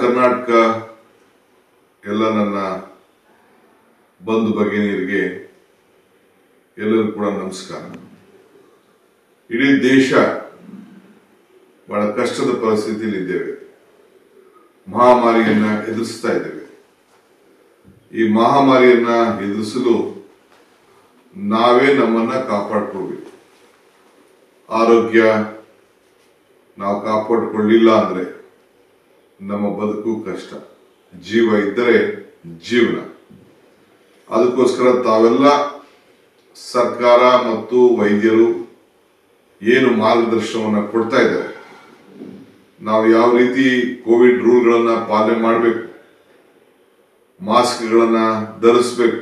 ಕರ್ನಾಟಕ ಎಲ್ಲ ನನ್ನ ಬಂಧು ಭಗಿನಿಯರಿಗೆ ಎಲ್ಲರಿಗೂ ಕೂಡ ನಮಸ್ಕಾರ ಇಡೀ ದೇಶ ಬಹಳ ಕಷ್ಟದ ಪರಿಸ್ಥಿತಿಯಲ್ಲಿ ಇದ್ದೇವೆ ಮಹಾಮಾರಿಯನ್ನ ಎದುರಿಸ್ತಾ ಇದ್ದೇವೆ ಈ ಮಹಾಮಾರಿಯನ್ನ ಎದುರಿಸಲು ನಾವೇ ನಮ್ಮನ್ನ ಕಾಪಾಡ್ಕೊಳ್ಬೇಕು ಆರೋಗ್ಯ ನಾವು ಕಾಪಾಡಿಕೊಳ್ಳಿಲ್ಲ ಅಂದ್ರೆ ನಮ್ಮ ಬದುಕು ಕಷ್ಟ ಜೀವ ಇದ್ದರೆ ಜೀವನ ಅದಕ್ಕೋಸ್ಕರ ತಾವೆಲ್ಲ ಸರ್ಕಾರ ಮತ್ತು ವೈದ್ಯರು ಏನು ಮಾರ್ಗದರ್ಶನವನ್ನು ಕೊಡ್ತಾ ಇದ್ದಾರೆ ನಾವು ಯಾವ ರೀತಿ ಕೋವಿಡ್ ರೂಲ್ಗಳನ್ನ ಪಾಲನೆ ಮಾಡಬೇಕು ಮಾಸ್ಕ್ಗಳನ್ನ ಧರಿಸ್ಬೇಕು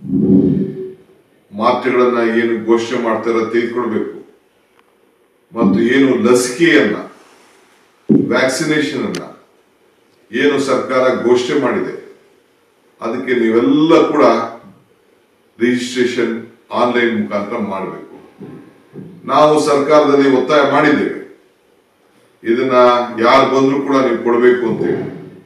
ಮಾತ್ರೆಗಳನ್ನ ಏನು ಘೋಷಣೆ ಮಾಡ್ತಾರ ತೆಗೆದುಕೊಳ್ಬೇಕು ಮತ್ತು ಏನು ಲಸಿಕೆಯನ್ನ ವ್ಯಾಕ್ಸಿನೇಷನ್ ಅನ್ನ ಏನು ಸರ್ಕಾರ ಘೋಷಣೆ ಮಾಡಿದೆ ಅದಕ್ಕೆ ನೀವೆಲ್ಲ ಕೂಡ ರಿಜಿಸ್ಟ್ರೇಷನ್ ಆನ್ಲೈನ್ ಮುಖಾಂತರ ಮಾಡಬೇಕು ನಾವು ಸರ್ಕಾರದಲ್ಲಿ ಒತ್ತಾಯ ಮಾಡಿದ್ದೇವೆ ಇದನ್ನ ಯಾರು ಬಂದ್ರು ಕೂಡ ನೀವು ಕೊಡಬೇಕು ಅಂತೇಳಿ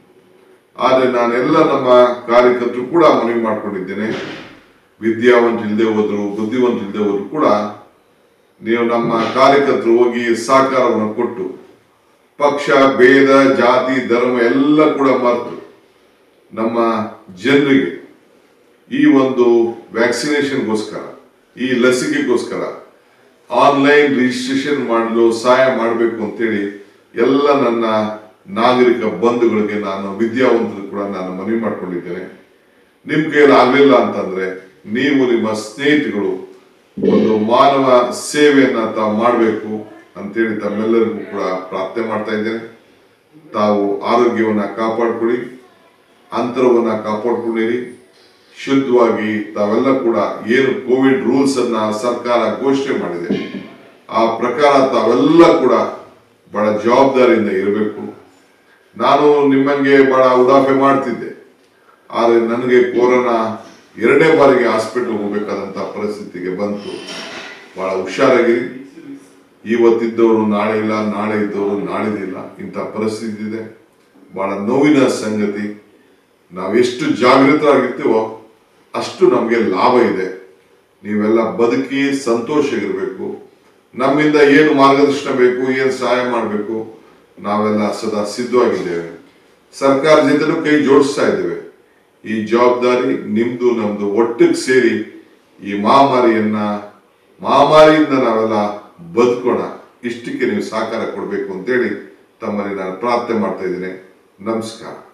ಆದ್ರೆ ನಾನೆಲ್ಲ ನಮ್ಮ ಕಾರ್ಯಕರ್ತರು ಕೂಡ ಮನವಿ ಮಾಡ್ಕೊಂಡಿದ್ದೇನೆ ವಿದ್ಯಾವಂತ ಇಲ್ಲದೆ ಹೋದ್ರು ಬುದ್ಧಿವಂತ ಇಲ್ಲದೆ ಹೋದ್ರು ಕೂಡ ನೀವು ನಮ್ಮ ಕಾರ್ಯಕರ್ತರು ಹೋಗಿ ಸಹಕಾರವನ್ನು ಕೊಟ್ಟು ಪಕ್ಷ ಭೇದ ಜಾತಿ ಧರ್ಮ ಎಲ್ಲ ಕೂಡ ಮರೆತು ನಮ್ಮ ಜನರಿಗೆ ಈ ಒಂದು ವ್ಯಾಕ್ಸಿನೇಷನ್ಗೋಸ್ಕರ ಈ ಲಸಿಕೆಗೋಸ್ಕರ ಆನ್ಲೈನ್ ರಿಜಿಸ್ಟ್ರೇಷನ್ ಮಾಡಲು ಸಹಾಯ ಮಾಡಬೇಕು ಅಂತೇಳಿ ಎಲ್ಲ ನನ್ನ ನಾಗರಿಕ ಬಂಧುಗಳಿಗೆ ನಾನು ವಿದ್ಯಾವಂತರು ಕೂಡ ನಾನು ಮನವಿ ಮಾಡ್ಕೊಂಡಿದ್ದೇನೆ ನಿಮ್ ಕೈಯಲ್ಲಿ ಆಗ್ಲಿಲ್ಲ ಅಂತಂದ್ರೆ ನೀವು ನಿಮ್ಮ ಸ್ನೇಹಿತಗಳು ಒಂದು ಮಾನವ ಸೇವೆಯನ್ನ ತಾವು ಮಾಡಬೇಕು ಅಂತೇಳಿ ತಮ್ಮೆಲ್ಲರಿಗೂ ಕೂಡ ಪ್ರಾರ್ಥನೆ ಮಾಡ್ತಾ ಇದ್ದೇನೆ ತಾವು ಆರೋಗ್ಯವನ್ನ ಕಾಪಾಡ್ಕೊಳ್ಳಿ ಅಂತರವನ್ನ ಕಾಪಾಡ್ಕೊಂಡಿರಿ ಶುದ್ಧವಾಗಿ ತಾವೆಲ್ಲ ಕೂಡ ಏನು ಕೋವಿಡ್ ರೂಲ್ಸ್ ಅನ್ನ ಸರ್ಕಾರ ಘೋಷಣೆ ಮಾಡಿದೆ ಆ ಪ್ರಕಾರ ತಾವೆಲ್ಲ ಕೂಡ ಬಹಳ ಜವಾಬ್ದಾರಿಯಿಂದ ಇರಬೇಕು ನಾನು ನಿಮ್ಮಂಗೆ ಬಹಳ ಉಡಾಫೆ ಮಾಡ್ತಿದ್ದೆ ಆದರೆ ನನಗೆ ಕೊರೋನಾ ಎರಡನೇ ಬಾರಿಗೆ ಹಾಸ್ಪಿಟಲ್ ಹೋಗ್ಬೇಕಾದಂತ ಪರಿಸ್ಥಿತಿಗೆ ಬಂತು ಬಹಳ ಹುಷಾರಾಗಿರಿ ಇವತ್ತಿದ್ದವರು ನಾಳೆ ಇಲ್ಲ ನಾಳೆ ಇದ್ದವರು ನಾಳಿದಿಲ್ಲ ಇಂಥ ಪರಿಸ್ಥಿತಿ ಇದೆ ಬಹಳ ನೋವಿನ ಸಂಗತಿ ನಾವೆಷ್ಟು ಜಾಗೃತರಾಗಿರ್ತೀವೋ ಅಷ್ಟು ನಮಗೆ ಲಾಭ ಇದೆ ನೀವೆಲ್ಲ ಬದುಕಿ ಸಂತೋಷವಾಗಿರ್ಬೇಕು ನಮ್ಮಿಂದ ಏನು ಮಾರ್ಗದರ್ಶನ ಬೇಕು ಏನು ಸಹಾಯ ಮಾಡಬೇಕು ನಾವೆಲ್ಲ ಸದಾ ಸಿದ್ಧವಾಗಿದ್ದೇವೆ ಸರ್ಕಾರ ಜೊತೆನೂ ಕೈ ಜೋಡಿಸ್ತಾ ಇದ್ದೇವೆ ಈ ಜವಾಬ್ದಾರಿ ನಿಮ್ದು ನಮ್ದು ಒಟ್ಟಿಗೆ ಸೇರಿ ಈ ಮಹಾಮಾರಿಯನ್ನ ಮಹಾಮಾರಿಯಿಂದ ನಾವೆಲ್ಲ ಬದುಕೋಣ ಇಷ್ಟಕ್ಕೆ ನೀವು ಸಹಕಾರ ಕೊಡಬೇಕು ಅಂತೇಳಿ ತಮ್ಮಲ್ಲಿ ನಾನು ಪ್ರಾರ್ಥನೆ ಮಾಡ್ತಾ ಇದ್ದೀನಿ ನಮಸ್ಕಾರ